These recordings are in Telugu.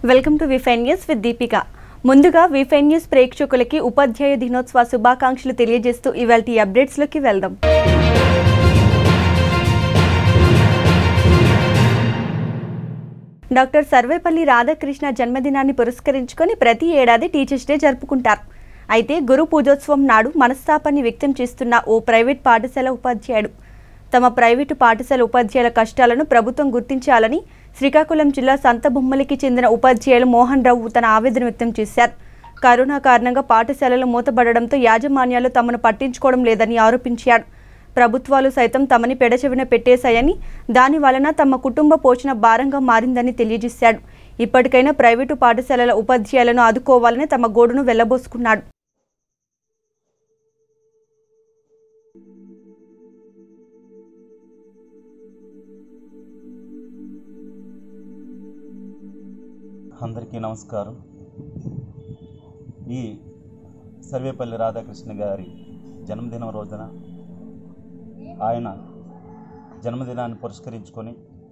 Welcome to Vifi news with Deepika ముందుగా విఫై న్యూస్ ప్రేక్షకులకి ఉపాధ్యాయ దినోత్సవ శుభాకాంక్షలు తెలియజేస్తూ ఇవాళ అప్డేట్స్లోకి వెళ్దాం డాక్టర్ సర్వేపల్లి రాధాకృష్ణ జన్మదినాన్ని పురస్కరించుకొని ప్రతి ఏడాది టీచర్స్ డే జరుపుకుంటారు అయితే గురు పూజోత్సవం నాడు మనస్తాపాన్ని వ్యక్తం చేస్తున్న ఓ ప్రైవేట్ పాఠశాల ఉపాధ్యాయుడు తమ ప్రైవేటు పాఠశాల ఉపాధ్యాయుల కష్టాలను ప్రభుత్వం గుర్తించాలని శ్రీకాకుళం జిల్లా సంతబొమ్మలికి చెందిన ఉపాధ్యాయులు మోహన్ రావు తన ఆవేదన వ్యక్తం చేశారు కరోనా కారణంగా పాఠశాలలు మూతపడడంతో యాజమాన్యాలు తమను పట్టించుకోవడం లేదని ఆరోపించారు ప్రభుత్వాలు సైతం తమని పెడచెవిన పెట్టేశాయని దాని వలన తమ కుటుంబ పోషణ భారంగా మారిందని తెలియజేశాడు ఇప్పటికైనా ప్రైవేటు పాఠశాలల ఉపాధ్యాయులను ఆదుకోవాలని తమ గోడును వెళ్లబోసుకున్నాడు అందరికీ నమస్కారం ఈ సర్వేపల్లి రాధాకృష్ణ గారి జన్మదినం రోజున ఆయన జన్మదినాన్ని పురస్కరించుకొని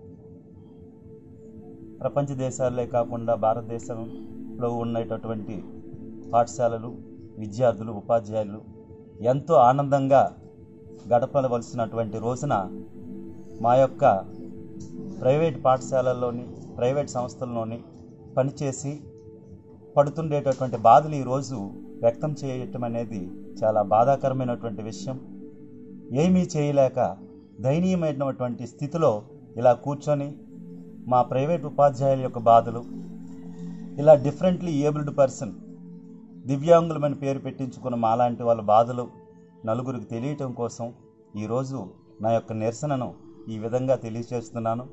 ప్రపంచ దేశాలే కాకుండా భారతదేశంలో ఉండేటటువంటి పాఠశాలలు విద్యార్థులు ఉపాధ్యాయులు ఎంతో ఆనందంగా గడపవలసినటువంటి రోజున మా యొక్క ప్రైవేట్ పాఠశాలల్లోని ప్రైవేట్ సంస్థల్లోని పనిచేసి పడుతుండేటటువంటి బాధలు ఈరోజు వ్యక్తం చేయటం అనేది చాలా బాధాకరమైనటువంటి విషయం ఏమీ చేయలేక దయనీయమైనటువంటి స్థితిలో ఇలా కూర్చొని మా ప్రైవేట్ ఉపాధ్యాయుల యొక్క బాధలు ఇలా డిఫరెంట్లీ ఏబుల్డ్ పర్సన్ దివ్యాంగులమని పేరు పెట్టించుకున్న మాలాంటి వాళ్ళ బాధలు నలుగురికి తెలియటం కోసం ఈరోజు నా యొక్క నిరసనను ఈ విధంగా తెలియజేస్తున్నాను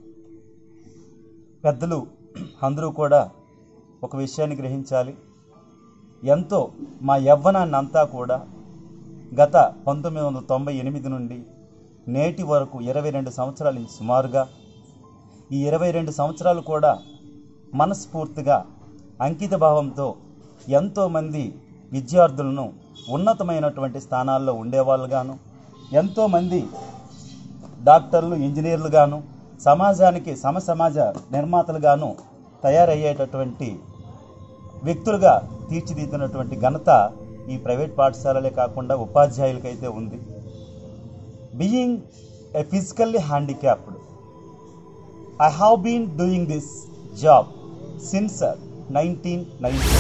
పెద్దలు అందరూ కూడా ఒక విషయాన్ని గ్రహించాలి ఎంతో మా యవ్వనాన్ని అంతా కూడా గత పంతొమ్మిది వందల తొంభై ఎనిమిది నుండి నేటి వరకు ఇరవై రెండు సంవత్సరాల నుంచి సుమారుగా ఈ ఇరవై రెండు సంవత్సరాలు కూడా మనస్ఫూర్తిగా అంకిత భావంతో ఎంతోమంది విద్యార్థులను ఉన్నతమైనటువంటి స్థానాల్లో ఉండేవాళ్ళుగాను ఎంతోమంది డాక్టర్లు ఇంజనీర్లుగాను సమాజానికి సమసమాజ నిర్మాతలుగాను తయారయ్యేటటువంటి వ్యక్తులుగా తీర్చిదిద్దినటువంటి ఘనత ఈ ప్రైవేట్ పాఠశాలలే కాకుండా ఉపాధ్యాయులకైతే ఉంది being a physically handicapped I have been doing this job since nineteen ninety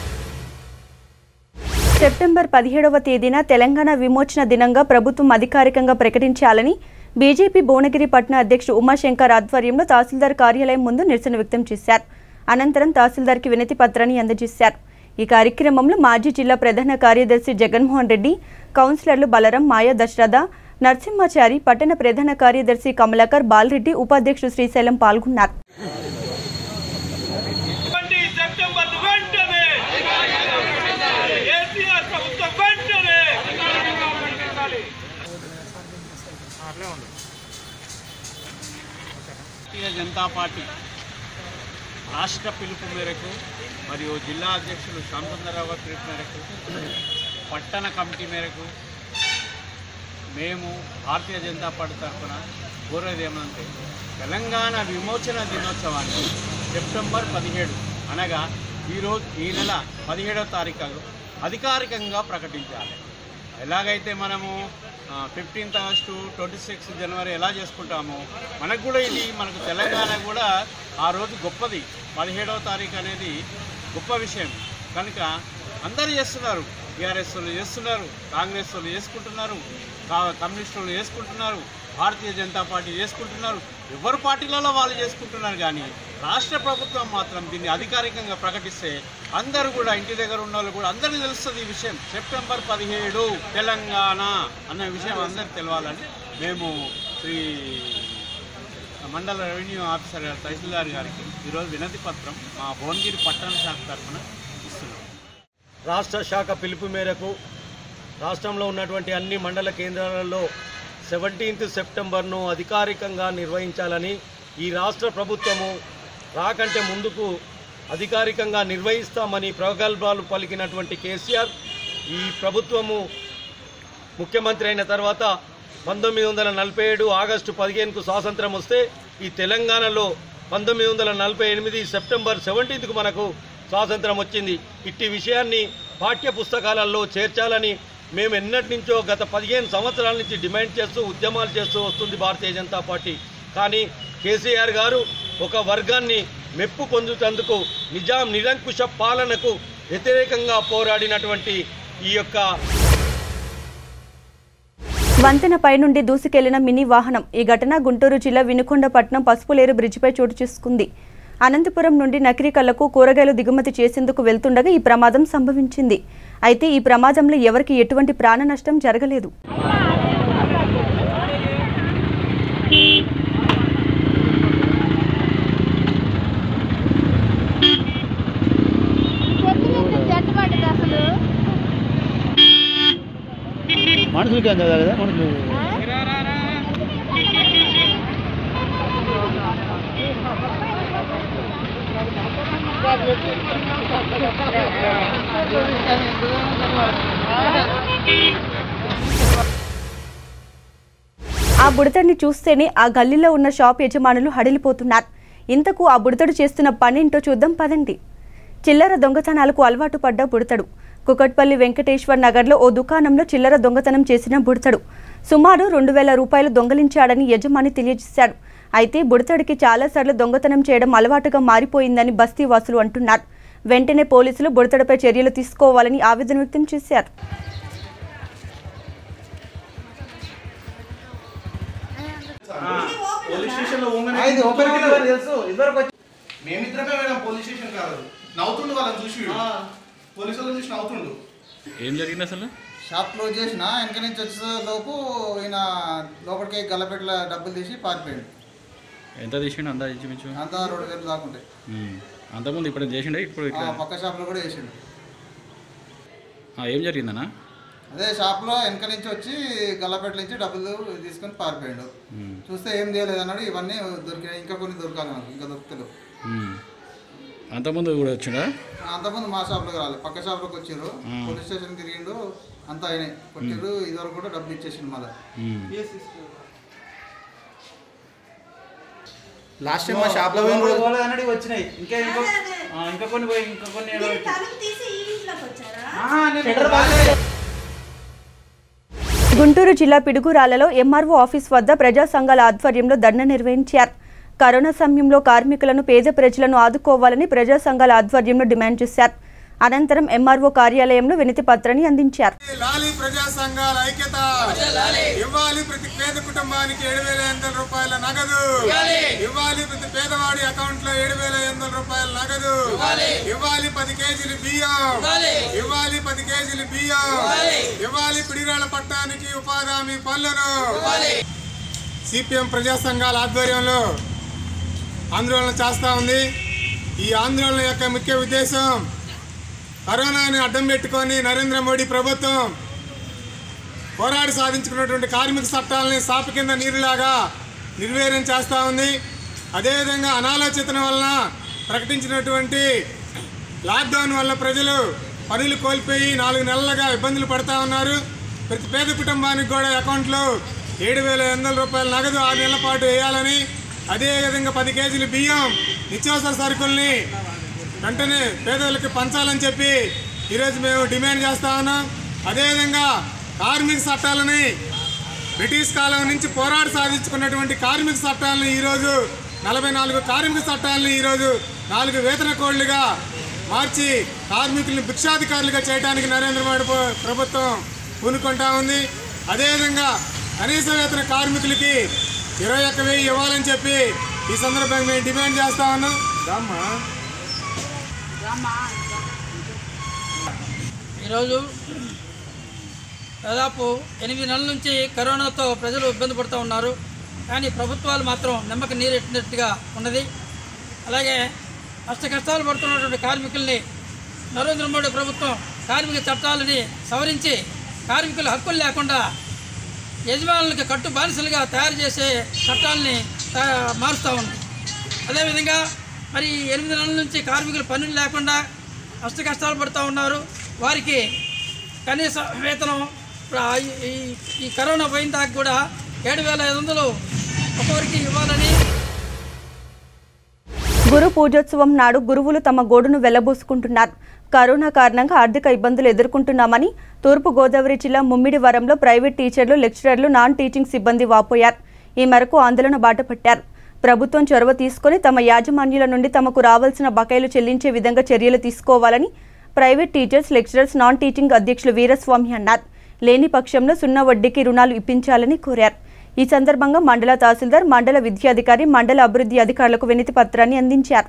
September పదిహేడవ తేదీన తెలంగాణ విమోచన దినంగా ప్రభుత్వం అధికారికంగా ప్రకటించాలని బీజేపీ భువనగిరి పట్టణ అధ్యక్షుడు ఉమాశంకర్ ఆధ్వర్యంలో తహసీల్దార్ కార్యాలయం ముందు నిరసన వ్యక్తం చేశారు అనంతరం తహసీల్దార్కి వినతి పత్రాన్ని అందజేశారు ఈ కార్యక్రమంలో మాజీ జిల్లా ప్రధాన కార్యదర్శి జగన్మోహన్ రెడ్డి కౌన్సిలర్లు బలరం మాయా దశరథ నరసింహాచారి పట్టణ ప్రధాన కార్యదర్శి కమలాకర్ బాలరెడ్డి ఉపాధ్యక్షుడు శ్రీశైలం పాల్గొన్నారు ట్వంటీ సెప్టెంబర్ వెంటనే కేసీఆర్ ప్రభుత్వం వెంటనే భారతీయ జనతా పార్టీ రాష్ట్ర పిలుపు మేరకు మరియు జిల్లా అధ్యక్షులు శాంతసుందరరావు పిలుపు మేరకు పట్టణ కమిటీ మేరకు మేము భారతీయ జనతా పార్టీ తరఫున కోరేది ఏమంటే తెలంగాణ విమోచన దినోత్సవాన్ని సెప్టెంబర్ పదిహేడు అనగా ఈరోజు ఈ నెల పదిహేడవ తారీఖు అధికారికంగా ప్రకటించాలి ఎలాగైతే మనము ఫిఫ్టీన్త్ ఆగస్టు ట్వంటీ సిక్స్ జనవరి ఎలా చేసుకుంటామో మనకు కూడా ఇది మనకు తెలంగాణ కూడా ఆ రోజు గొప్పది పదిహేడవ తారీఖు అనేది గొప్ప విషయం కనుక అందరూ చేస్తున్నారు టీఆర్ఎస్ వాళ్ళు చేస్తున్నారు కాంగ్రెస్ వాళ్ళు చేసుకుంటున్నారు కా- కమ్యూనిస్టులు చేసుకుంటున్నారు భారతీయ జనతా పార్టీ చేసుకుంటున్నారు ఎవరు పార్టీలలో వాళ్ళు చేసుకుంటున్నారు కానీ రాష్ట్ర ప్రభుత్వం మాత్రం దీన్ని అధికారికంగా ప్రకటిస్తే అందరూ కూడా ఇంటి దగ్గర ఉన్న వాళ్ళు కూడా అందరికీ తెలుస్తుంది ఈ విషయం సెప్టెంబర్ పదిహేడు తెలంగాణ అన్న విషయం అందరికి తెలవాలని మేము శ్రీ మండల రెవెన్యూ ఆఫీసర్ గారు తహసీల్దార్ గారికి ఈరోజు వినతి పత్రం మా భువనగిరి పట్టణ శాఖ తరఫున ఇస్తున్నాం రాష్ట్ర శాఖ పిలుపు మేరకు రాష్ట్రంలో ఉన్నటువంటి అన్ని మండల కేంద్రాలలో సెవెంటీన్త్ సెప్టెంబర్ను అధికారికంగా నిర్వహించాలని ఈ రాష్ట్ర ప్రభుత్వము రాకంటే ముందుకు అధికారికంగా నిర్వహిస్తామని ప్రగల్భాలు పలికినటువంటి కేసీఆర్ ఈ ప్రభుత్వము ముఖ్యమంత్రి అయిన తర్వాత పంతొమ్మిది వందల నలభై ఏడు ఆగస్టు పదిహేనుకు స్వాతంత్రం వస్తే ఈ తెలంగాణలో పంతొమ్మిది వందల నలభై ఎనిమిది సెప్టెంబర్ సెవెంటీన్త్కు మనకు స్వాతంత్రం వచ్చింది ఇట్టి విషయాన్ని పాఠ్య పుస్తకాలలో చేర్చాలని మేము ఎన్నటి నుంచో గత పదిహేను సంవత్సరాల నుంచి డిమాండ్ చేస్తూ ఉద్యమాలు చేస్తూ వస్తుంది భారతీయ జనతా పార్టీ కానీ కేసీఆర్ గారు ఒక వర్గాన్ని మెప్పు పొందుతందుకు నిజాం నిరంకుశ పాలనకు వ్యతిరేకంగా పోరాడినటువంటి ఈ యొక్క వంతెనపై నుండి దూసుకెళ్లిన మినీ వాహనం ఈ ఘటన గుంటూరు జిల్లా వినుకొండపట్నం పసుపులేరు బ్రిడ్జిపై చోటు చేసుకుంది అనంతపురం నుండి నకిరికల్లకు కూరగాయలు దిగుమతి చేసేందుకు వెళ్తుండగా ఈ ప్రమాదం సంభవించింది అయితే ఈ ప్రమాదంలో ఎవరికి ఎటువంటి ప్రాణ నష్టం జరగలేదు జట్టు పడ్డది అసలు మనుషులకి ఏం కదా మనుషులు ఆ బుడతడిని చూస్తేనే ఆ గల్లీలో ఉన్న షాప్ యజమానులు హడిలిపోతున్నారు ఇంతకు ఆ బుడతడు చేస్తున్న పనేంటో చూద్దాం పదండి చిల్లర దొంగతనాలకు అలవాటు పడ్డ బుడతడు కుకట్పల్లి వెంకటేశ్వర్ నగర్లో ఓ దుకాణంలో చిల్లర దొంగతనం చేసిన బుడతడు సుమారు రెండు వేల రూపాయలు దొంగలించాడని యజమాని తెలియజేశాడు అయితే బుడతడికి చాలాసార్లు దొంగతనం చేయడం అలవాటుగా మారిపోయిందని బస్తీ వాసులు అంటున్నారు వెంటనే పోలీసులు బుడతడిపై చర్యలు తీసుకోవాలని ఆవేదన వ్యక్తం చేశారు ఇది ఒకరికి తెలుసు ఇద్దరికి వచ్చి మేమిద్దరమే మేడం పోలీస్ స్టేషన్ కాదు నవ్వుతుండు వాళ్ళని చూసి వీడు. పోలీసు వాళ్ళని చూసి నవ్వుతుండు ఏం జరిగింది అసలు షాప్ క్లోజ్ చేసిన వెనక నుంచి వచ్చే లోపు ఈయన లోపలికి గల్లపెట్ల డబ్బులు తీసి పారిపోయాడు ఎంత తీసిండు అందా ఇంచుమించు అంతా రెండు వేలు దాకుంటాయి ఉమ్. అంతకుముందు ఇప్పుడు చేసిండే ఇప్పుడు ఆ, ఇట్లా పక్క షాప్లో కూడా వేసిండు ఆ, ఏం జరిగిందన్నా అదే షాప్లో వెనక నుంచి వచ్చి గల్లపెట్ల నుంచి డబ్బులు తీసుకొని పారిపోయాడు ఉమ్. చూస్తే ఏం చేయలేదు అన్నాడు ఇవన్నీ దొరికినాయి ఇంకా కొన్ని దొరకాలి మనకు ఇంకా దొరుకుతలేవు ఉమ్. అంతకుముందు కూడా వచ్చిండా అంతకుముందు మా షాప్లోకి రాలేదు పక్క షాప్లోకి వచ్చిర్రు ఆ. పోలీస్ స్టేషన్ తిరిగిండు అంతా అయినాయి కొట్టిర్రు ఇదివరకు కూడా డబ్బులు ఇచ్చేసిండు మళ్ళీ ఉమ్. లాస్ట్ టైం మా షాప్ లో పోయిన రోజు అన్నది వచ్చినాయి ఇంకా ఇంకో ఆ, ఇంకా కొన్ని పోయి ఇంకా కొన్ని ఏదో ఆహా, నేను ఇక్కడ రాలేదు. గుంటూరు జిల్లా పిడుగురాలలో ఎంఆర్ఓ ఆఫీస్ వద్ద ప్రజా సంఘాల ఆధ్వర్యంలో ధర్నా నిర్వహించారు కరోనా సమయంలో కార్మికులను పేద ప్రజలను ఆదుకోవాలని ప్రజా సంఘాల ఆధ్వర్యంలో డిమాండ్ చేశారు అనంతరం ఎంఆర్ఓ కార్యాలయంలో వినతి పత్రాన్ని అందించారు లాలి ప్రజా సంఘాల ఐక్యత ఇవ్వాలి ప్రతి పేద కుటుంబానికి ఏడు వేల ఎనిమిది వందల రూపాయల నగదు ఇవ్వాలి ప్రతి పేదవాడి అకౌంట్ లో ఏడు వేల ఎనిమిది వందల రూపాయల నగదు ఇవ్వాలి పది కేజీలు బియ్యం ఇవ్వాలి పది కేజీలు బియ్యం ఇవ్వాలి పిడిరాళ్ళ పట్టానికి ఉపాధి హామీ పనులను సిపిఎం ప్రజా సంఘాల ఆధ్వర్యంలో ఆందోళన చేస్తూ ఉంది ఈ ఆందోళన యొక్క ముఖ్య ఉద్దేశం కరోనాని అడ్డం పెట్టుకొని నరేంద్ర మోడీ ప్రభుత్వం పోరాడి సాధించుకున్నటువంటి కార్మిక చట్టాలని సాప కింద నీరులాగా నిర్వీర్యం చేస్తూ ఉంది అదేవిధంగా అనాలోచితన వలన ప్రకటించినటువంటి లాక్డౌన్ వల్ల ప్రజలు పనులు కోల్పోయి నాలుగు నెలలుగా ఇబ్బందులు పడతా ఉన్నారు ప్రతి పేద కుటుంబానికి కూడా అకౌంట్లో ఏడు వేల ఎనిమిది వందల రూపాయల నగదు ఆరు నెలల పాటు వేయాలని అదేవిధంగా పది కేజీలు బియ్యం నిత్యావసర సరుకుల్ని వెంటనే పేదలకు పంచాలని చెప్పి ఈరోజు మేము డిమాండ్ చేస్తా ఉన్నాం అదేవిధంగా కార్మిక చట్టాలని బ్రిటిష్ కాలం నుంచి పోరాడి సాధించుకున్నటువంటి కార్మిక చట్టాలను ఈరోజు నలభై నాలుగు కార్మిక చట్టాలను ఈరోజు నాలుగు వేతన కోళ్లుగా మార్చి కార్మికుల్ని భిక్షాధికారులుగా చేయడానికి నరేంద్ర మోడీ ప్ర- ప్రభుత్వం పూనుకుంటా ఉంది అదేవిధంగా కనీస వేతన కార్మికులకి ఇరవై ఒక్క వెయ్యి ఇవ్వాలని చెప్పి ఈ సందర్భంగా మేము డిమాండ్ చేస్తా ఉన్నాం రామ్మా ఈరోజు దాదాపు ఎనిమిది నెలల నుంచి కరోనాతో ప్రజలు ఇబ్బంది పడుతూ ఉన్నారు కానీ ప్రభుత్వాలు మాత్రం నిమ్మక నీరెట్టినట్టుగా ఉన్నది అలాగే అష్ట కష్టాలు పడుతున్నటువంటి కార్మికుల్ని నరేంద్ర మోడీ ప్రభుత్వం కార్మిక చట్టాలని సవరించి కార్మికుల హక్కులు లేకుండా యజమానులకి కట్టు బానిసలుగా తయారు చేసే చట్టాలని తయా- మారుస్తూ ఉంది అదేవిధంగా మరి ఎనిమిది నెలల నుంచి కార్మికులు పనులు లేకుండా అష్ట కష్టాలు పడుతూ ఉన్నారు వారికి కనీస వేతనం ఇప్పుడు ఆ ఈ- ఈ- ఈ కరోనా పోయిన దాకా కూడా ఏడు వేల ఐదు వందలు ఒక్కొక్కరికి ఇవ్వాలని గురు పూజోత్సవం నాడు గురువులు తమ గోడును వెళ్లబోసుకుంటున్నారు కరోనా కారణంగా ఆర్థిక ఇబ్బందులు ఎదుర్కొంటున్నామని తూర్పు గోదావరి జిల్లా ముమ్మిడివరంలో ప్రైవేట్ టీచర్లు లెక్చరర్లు నాన్ టీచింగ్ సిబ్బంది వాపోయారు ఈ మేరకు ఆందోళన బాటపట్టారు ప్రభుత్వం చొరవ తీసుకొని తమ యాజమాన్యుల నుండి తమకు రావాల్సిన బకాయిలు చెల్లించే విధంగా చర్యలు తీసుకోవాలని private teachers lecturers non teaching అధ్యక్షులు వీరస్వామి అన్నారు లేని పక్షంలో సున్నా వడ్డీకి రుణాలు ఇప్పించాలని కోరారు ఈ సందర్భంగా మండల తహసీల్దార్ మండల విద్యాధికారి మండల అభివృద్ధి అధికారులకు వినతి పత్రాన్ని అందించారు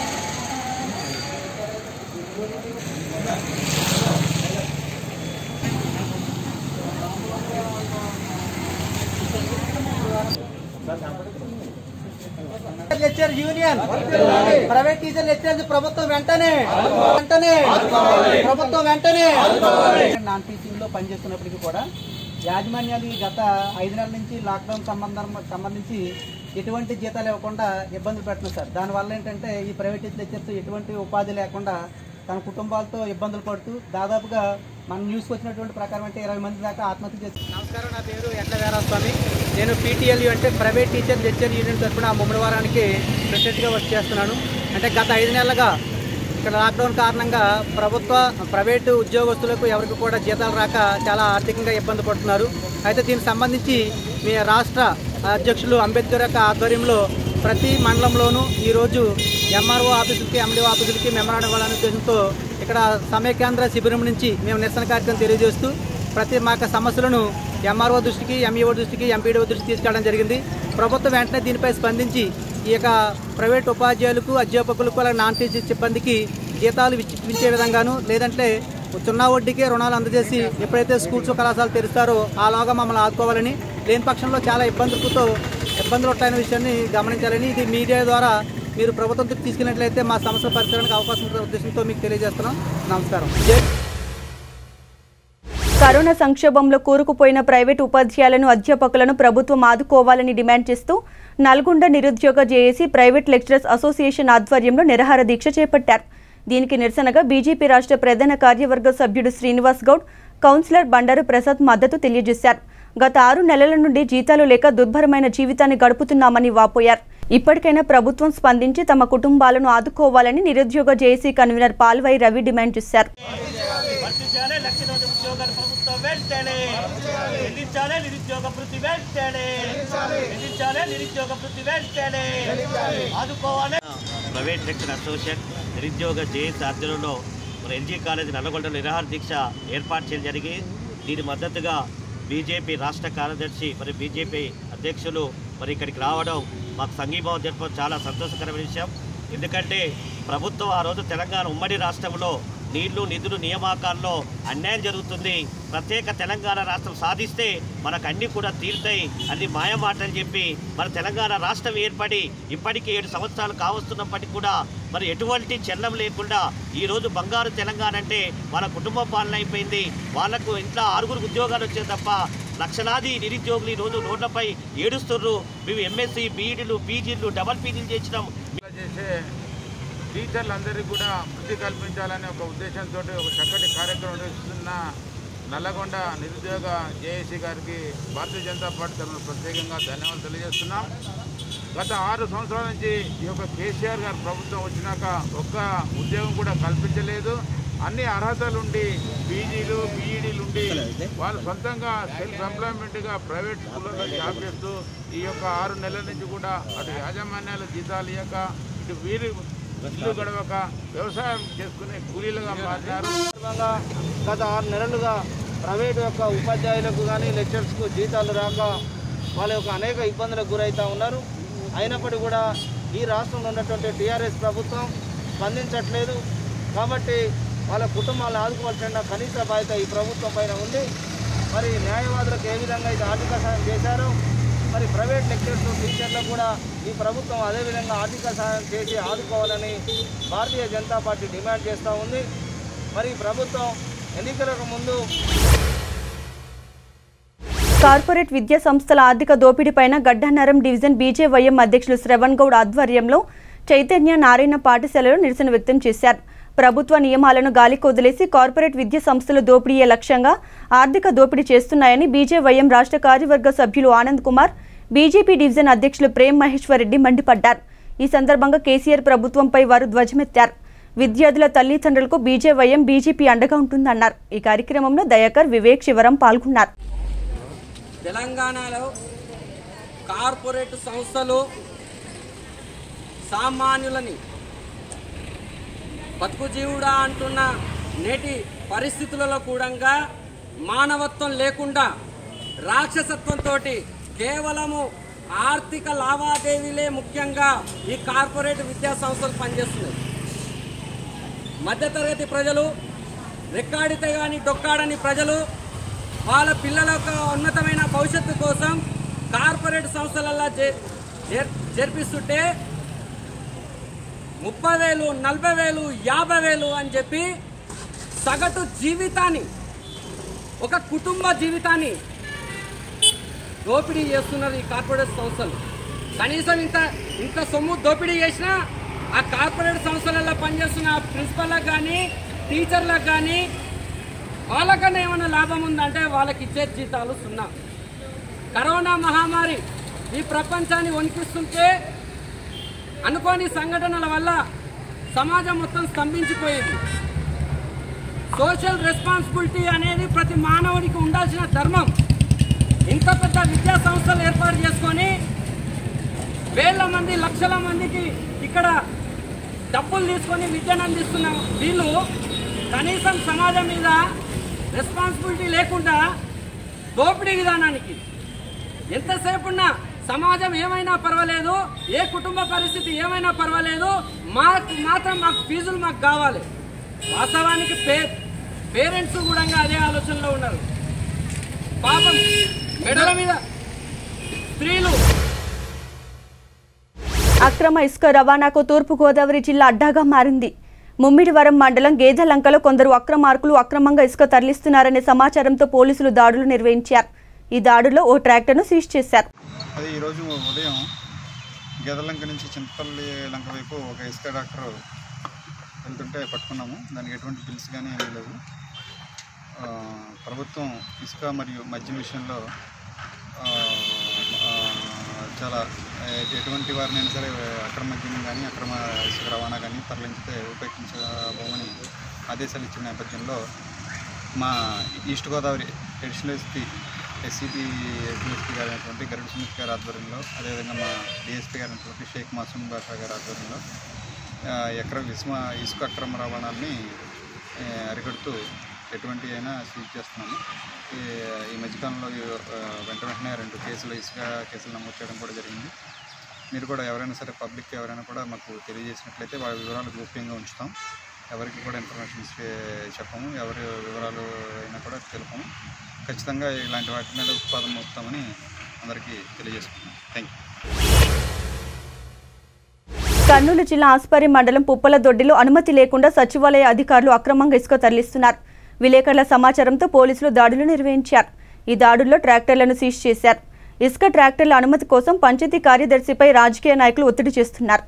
lecture union private teacher lectures ప్రభుత్వం వెంటనే వెంటనే ప్రభుత్వం వెంటనే నాన్ టీచింగ్ లో పనిచేస్తున్నప్పటికీ కూడా యాజమాన్యాలు ఈ గత ఐదు నెలల నుంచి లాక్డౌన్ సంబంధం సంబంధించి ఎటువంటి జీతాలు ఇవ్వకుండా ఇబ్బందులు పెడుతున్నారు సార్ దానివల్ల ఏంటంటే ఈ ప్రైవేట్ లెక్చర్స్ ఎటువంటి ఉపాధి లేకుండా తన కుటుంబాలతో ఇబ్బందులు పడుతూ దాదాపుగా మన న్యూస్కి వచ్చినటువంటి ప్రకారం అంటే ఇరవై మంది దాకా ఆత్మహత్య చేస్తారు నమస్కారం నా పేరు ఎట్ల వీరాస్వామి నేను పీటీఎల్యూ అంటే ప్రైవేట్ టీచర్ లెక్చర్ యూనియన్ తరఫున ముమ్మడి వారానికి ప్రెసిడెంట్గా వర్క్ చేస్తున్నాను అంటే గత ఐదు నెలలుగా ఇక్కడ లాక్డౌన్ కారణంగా ప్రభుత్వ ప్రైవేటు ఉద్యోగస్తులకు ఎవరికి కూడా జీతాలు రాక చాలా ఆర్థికంగా ఇబ్బంది పడుతున్నారు అయితే దీనికి సంబంధించి మీ రాష్ట్ర అధ్యక్షులు అంబేద్కర్ యొక్క ఆధ్వర్యంలో ప్రతి మండలంలోనూ ఈరోజు ఎంఆర్ఓ ఆఫీసులకి ఎండిఓ ఆఫీసులకి మెమరాండం ఇవ్వాలనే ఉద్దేశంతో ఇక్కడ సమైకేంద్ర శిబిరం నుంచి మేము నిరసన కార్యక్రమం తెలియజేస్తూ ప్రతి మా యొక్క సమస్యలను ఎంఆర్ఓ దృష్టికి ఎంఈఓ దృష్టికి ఎంపీడీఓ దృష్టికి తీసుకెళ్ళడం జరిగింది ప్రభుత్వం వెంటనే దీనిపై స్పందించి ఈ యొక్క ప్రైవేట్ ఉపాధ్యాయులకు అధ్యాపకులకు అలాగే నాన్ టీచింగ్ సిబ్బందికి జీతాలు ఇచ్చి- ఇచ్చే విధంగాను లేదంటే సున్నా వడ్డీకే రుణాలు అందజేసి ఎప్పుడైతే స్కూల్స్ కళాశాలలు తెరుస్తారో ఆలోగా మమ్మల్ని ఆదుకోవాలని లేని పక్షంలో చాలా ఇబ్బందులతో ఇబ్బందులు ఉంటాయనే విషయాన్ని గమనించాలని ఇది మీడియా ద్వారా మీరు ప్రభుత్వంతో తీసుకెళ్ళినట్లయితే మా సమస్య పరిష్కారానికి అవకాశం ఉంటుందనే ఉద్దేశంతో మీకు తెలియజేస్తున్నాం నమస్కారం జై కరోనా సంక్షోభంలో కూరుకుపోయిన ప్రైవేటు ఉపాధ్యాయులను అధ్యాపకులను ప్రభుత్వం ఆదుకోవాలని డిమాండ్ చేస్తూ నల్గొండ నిరుద్యోగ జేఏసీ ప్రైవేట్ లెక్చరర్స్ అసోసియేషన్ ఆధ్వర్యంలో నిరాహార దీక్ష చేపట్టారు దీనికి నిరసనగా బీజేపీ రాష్ట్ర ప్రధాన కార్యవర్గ సభ్యుడు శ్రీనివాస్ గౌడ్ కౌన్సిలర్ బండారు ప్రసాద్ మద్దతు తెలియజేశారు గత ఆరు నెలల నుండి జీతాలు లేక దుర్భరమైన జీవితాన్ని గడుపుతున్నామని వాపోయారు ఇప్పటికైనా ప్రభుత్వం స్పందించి తమ కుటుంబాలను ఆదుకోవాలని నిరుద్యోగ JAC convener Palvai Ravi demand చేశారు వర్తించాలి లక్షల ఉద్యోగాలు ప్రభుత్వం వెంటనే చెల్లించాలి నిరుద్యోగ వృత్తి వెంటనే చెల్లించాలి నిరుద్యోగ వృత్తి వెంటనే ఆదుకోవాలి ప్రైవేట్ సెక్టర్ అసోసియేషన్ నిరుద్యోగ జేఎస్ ఆధ్వర్యంలో మరి ఎల్జీ కాలేజీ నల్లగొండ నిరాహార దీక్ష ఏర్పాటు చేయడం జరిగి దీని మద్దతుగా బీజేపీ రాష్ట్ర కార్యదర్శి మరి బీజేపీ అధ్యక్షులు మరి ఇక్కడికి రావడం మాకు సంఘీభావం జరపడం చాలా సంతోషకరమైన విషయం ఎందుకంటే ప్రభుత్వం ఆ రోజు తెలంగాణ ఉమ్మడి రాష్ట్రంలో నీళ్లు నిధులు నియామకాల్లో అన్యాయం జరుగుతుంది ప్రత్యేక తెలంగాణ రాష్ట్రం సాధిస్తే మనకు అన్నీ కూడా తీరుతాయి అది మాయమాటని చెప్పి మన తెలంగాణ రాష్ట్రం ఏర్పడి ఇప్పటికీ ఏడు సంవత్సరాలు కావస్తున్నప్పటికీ కూడా మరి ఎటువంటి చెల్లం లేకుండా ఈరోజు బంగారు తెలంగాణ అంటే వాళ్ళ కుటుంబ పాలన అయిపోయింది వాళ్లకు ఇంట్లో ఆరుగురు ఉద్యోగాలు వచ్చాయి తప్ప లక్షలాది నిరుద్యోగులు ఈరోజు రోడ్లపై ఏడుస్తుర్రు మేము ఎంఎస్సీ బీఈడీలు పీజీలు డబల్ పీజీలు చేసినాం చేసే టీచర్లందరికీ కూడా వృత్తి కల్పించాలనే ఒక ఉద్దేశంతో ఒక చక్కటి కార్యక్రమం నిర్వహిస్తున్న నల్లగొండ నిరుద్యోగ జేఏసీ గారికి భారతీయ జనతా పార్టీ తరఫున ప్రత్యేకంగా ధన్యవాదాలు తెలియజేస్తున్నాం గత ఆరు సంవత్సరాల నుంచి ఈ యొక్క కేసీఆర్ గారి ప్రభుత్వం వచ్చినాక ఒక్క ఉద్యోగం కూడా కల్పించలేదు అన్ని అర్హతలుండి పీజీలు బీఈడీలు ఉండి వాళ్ళు సొంతంగా సెల్ఫ్ ఎంప్లాయ్మెంట్గా ప్రైవేట్ స్కూళ్ళలో జాబ్ చేస్తూ ఈ యొక్క ఆరు నెలల నుంచి కూడా అటు యాజమాన్యాలు జీతాలు ఇవ్వక ఇటు వీరు ఇల్లు గడవక వ్యవసాయం చేసుకునే కూలీలుగా మారినారు సందర్భంగా గత ఆరు నెలలుగా ప్రైవేటు యొక్క ఉపాధ్యాయులకు కానీ లెక్చర్స్కు జీతాలు రాక వాళ్ళ యొక్క అనేక ఇబ్బందులకు గురవుతూ ఉన్నారు అయినప్పటికీ కూడా ఈ రాష్ట్రంలో ఉన్నటువంటి టీఆర్ఎస్ ప్రభుత్వం స్పందించట్లేదు కాబట్టి వాళ్ళ కుటుంబాలను ఆదుకోవాల్సిన కనీస బాధ్యత ఈ ప్రభుత్వం పైన ఉంది మరి న్యాయవాదులకు ఏ విధంగా అయితే ఆర్థిక సహాయం చేశారో మరి ప్రైవేట్ లెక్చర్స్ టీచర్లకు కూడా ఈ ప్రభుత్వం అదేవిధంగా ఆర్థిక సహాయం చేసి ఆదుకోవాలని భారతీయ జనతా పార్టీ డిమాండ్ చేస్తూ ఉంది మరి ప్రభుత్వం ఎన్నికలకు ముందు కార్పొరేట్ విద్యా సంస్థల ఆర్థిక దోపిడీపైన గడ్డన్నరం డివిజన్ బీజేవైఎం అధ్యక్షులు శ్రవణ్ గౌడ్ ఆధ్వర్యంలో చైతన్య నారాయణ పాఠశాలలో నిరసన వ్యక్తం చేశారు ప్రభుత్వ నియమాలను గాలికి వదిలేసి కార్పొరేట్ విద్యా సంస్థలు దోపిడీయే లక్ష్యంగా ఆర్థిక దోపిడీ చేస్తున్నాయని బీజేవైఎం రాష్ట్ర కార్యవర్గ సభ్యులు ఆనంద్ కుమార్ బీజేపీ డివిజన్ అధ్యక్షులు ప్రేమ్ మహేశ్వర్ రెడ్డి మండిపడ్డారు ఈ సందర్భంగా కేసీఆర్ ప్రభుత్వంపై వారు ధ్వజమెత్తారు విద్యార్థుల తల్లిదండ్రులకు బీజేవైఎం బీజేపీ అండగా ఉంటుందన్నారు ఈ కార్యక్రమంలో దయాకర్ వివేక్ శివరం పాల్గొన్నారు తెలంగాణలో కార్పొరేట్ సంస్థలు సామాన్యులని బతుకుజీవుడా అంటున్న నేటి పరిస్థితులలో కూడా మానవత్వం లేకుండా రాక్షసత్వంతో కేవలము ఆర్థిక లావాదేవీలే ముఖ్యంగా ఈ కార్పొరేట్ విద్యా సంస్థలు పనిచేస్తున్నాయి మధ్యతరగతి ప్రజలు రెక్కాడితే కానీ డొక్కాడని ప్రజలు వాళ్ళ పిల్లల యొక్క ఉన్నతమైన భవిష్యత్తు కోసం కార్పొరేట్ సంస్థలల్లో జే- జర్- జరిపిస్తుంటే ముప్పై వేలు నలభై వేలు యాభై వేలు అని చెప్పి సగటు జీవితాన్ని ఒక కుటుంబ జీవితాన్ని దోపిడీ చేస్తున్నారు ఈ కార్పొరేట్ సంస్థలు కనీసం ఇంత ఇంత సొమ్ము దోపిడీ చేసినా ఆ కార్పొరేట్ సంస్థలలో పనిచేస్తున్న ప్రిన్సిపల్లకు కానీ టీచర్లకు కానీ వాళ్ళకన్నా ఏమైనా లాభం ఉందంటే వాళ్ళకి ఇచ్చే జీతాలు సున్నా కరోనా మహమ్మారి ఈ ప్రపంచాన్ని వణికిస్తుంటే అనుకోని సంఘటనల వల్ల సమాజం మొత్తం స్తంభించిపోయింది సోషల్ రెస్పాన్సిబిలిటీ అనేది ప్రతి మానవుడికి ఉండాల్సిన ధర్మం ఇంత పెద్ద విద్యా సంస్థలు ఏర్పాటు చేసుకొని వేల మంది లక్షల మందికి ఇక్కడ డబ్బులు తీసుకొని విద్యను అందిస్తున్న వీళ్ళు కనీసం సమాజం మీద రెస్పాన్సిబిలిటీ లేకుండా దోపిడీ విధానానికి ఎంతసేపు ఉన్నా సమాజం ఏమైనా పర్వాలేదు ఏ కుటుంబ పరిస్థితి ఏమైనా పర్వాలేదు మాకు మాత్రం మాకు ఫీజులు మాకు కావాలి వాస్తవానికి పే పేరెంట్స్ కూడా అదే ఆలోచనలో ఉన్నారు పాపం మెడల మీద స్త్రీలు అక్రమ ఇసుక రవాణాకు తూర్పుగోదావరి జిల్లా అడ్డాగా మారింది ముమ్మిడివరం మండలం గేదెలంకలో కొందరు అక్రమార్కులు అక్రమంగా ఇసుక తరలిస్తున్నారనే సమాచారంతో పోలీసులు దాడులు నిర్వహించారు ఈ దాడుల్లో ఓ ట్రాక్టర్ను సీజ్ చేశారు అది ఈరోజు ఉదయం గెదలంక నుంచి చింతపల్లి లంక వైపు ఒక ఇసుక డాక్టర్ వెళ్తుంటే పట్టుకున్నాము దానికి ఎటువంటి బిల్స్ కానీ ఏమీ లేవు ఆ, ప్రభుత్వం ఇసుక మరియు మద్యం విషయంలో ఆ, ఆ, చాలా ఎ- ఎటువంటి వారినైనా సరే అక్రమ మద్యం కానీ అక్రమ ఇసుక రవాణా కానీ తరలించితే ఉపేక్షించబోమని ఆదేశాలు ఇచ్చిన నేపథ్యంలో మా East Godavari additional SP SCP SP గారు అయినటువంటి గరుడ్ స్మిత్ గారి ఆధ్వర్యంలో అదేవిధంగా మా డిఎస్పీ గారు అయినటువంటి షేక్ మాసూమ్ బాషా గారి ఆధ్వర్యంలో ఆ, ఎకర ఇసుమ ఇసుక అక్రమ రవాణాన్ని ఆ, అరికడుతూ ఎటువంటి అయినా సీజ్ చేస్తున్నాము ఈ ఈ మధ్యకాలంలో ఆ, వెంట వెంటనే రెండు కేసులు ఇసుక కేసులు నమోదు చేయడం కూడా జరిగింది మీరు కూడా ఎవరైనా సరే పబ్లిక్ ఎవరైనా కూడా మాకు తెలియజేసినట్లయితే వాళ్ళ వివరాలు గోప్యంగా ఉంచుతాం ఎవరికి కూడా ఇన్ఫర్మేషన్ చెప్పము ఎవరి వివరాలు అయినా కూడా తెలుపము ఖచ్చితంగా ఇలాంటి వాటి మీద ఉత్పాదన మోపుతామని అందరికీ తెలియజేసుకుంటున్నాం థ్యాంక్ యూ కర్నూలు జిల్లా ఆస్పరి మండలం పుప్పల దొడ్డిలో అనుమతి లేకుండా సచివాలయ అధికారులు అక్రమంగా ఇసుక తరలిస్తున్నారు విలేకరుల సమాచారంతో పోలీసులు దాడులు నిర్వహించారు ఈ దాడుల్లో ట్రాక్టర్లను సీజ్ చేశారు ఇసుక ట్రాక్టర్ల అనుమతి కోసం పంచాయతీ కార్యదర్శిపై రాజకీయ నాయకులు ఒత్తిడి చేస్తున్నారు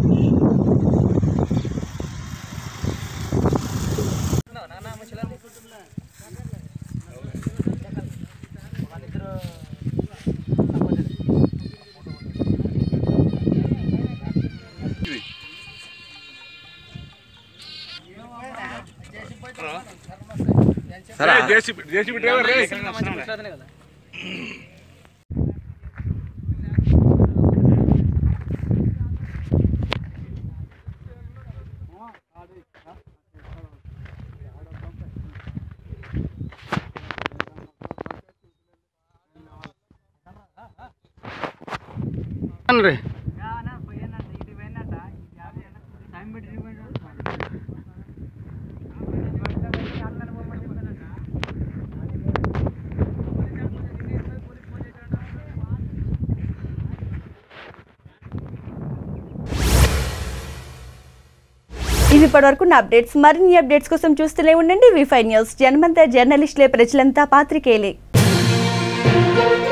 జేసీబీ జేసీబీ డ్రైవర్ రే రే ఇవి ఇప్పటివరకు నా అప్డేట్స్ మరిన్ని అప్డేట్స్ కోసం చూస్తూనే ఉండండి వి ఫైవ్ న్యూస్ జనమంతా జర్నలిస్టులే ప్రజలంతా పాత్రికేయులే